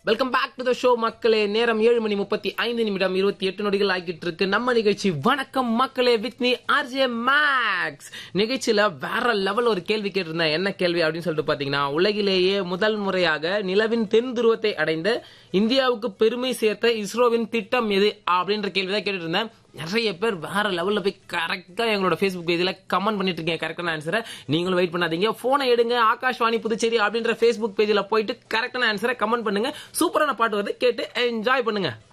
welcome back to the show மக்களே நேரம் ஏழு மணி முப்பத்தி ஐந்து நிமிடம் இருபத்தி எட்டு நொடிகள் ஆகிட்டு இருக்கு நம்ம நிகழ்ச்சி வணக்கம் மக்களே வித் மீ ஆர்ஜே மேக்ஸ் நிகழ்ச்சியில வேற லெவல் ஒரு கேள்வி கேட்டிருந்தேன் என்ன கேள்வி அப்படின்னு சொல்லிட்டு பாத்தீங்கன்னா உலகிலேயே முதல் முறையாக நிலவின் தென் துருவத்தை அடைந்த இந்தியாவுக்கு பெருமை சேர்த்த இஸ்ரோவின் திட்டம் எது அப்படின்ற கேள்வி தான் கேட்டுட்டு இருந்தேன் நிறைய பேர் வேற லெவல்ல போய் கரெக்டா எங்களோட ஃபேஸ்புக் பேஜ்ல கமெண்ட் பண்ணிட்டு இருக்கீங்க கரெக்டான ஆன்சரை நீங்களும் வெயிட் பண்ணாதீங்க போனை எடுங்க ஆகாஷ்வாணி புதுச்சேரி அப்படின்ற ஃபேஸ்புக் பேஜ்ல போயிட்டு கரெக்டான ஆன்சரை கமெண்ட் பண்ணுங்க சூப்பரான பாட்டு வருது கேட்டு என்ஜாய் பண்ணுங்க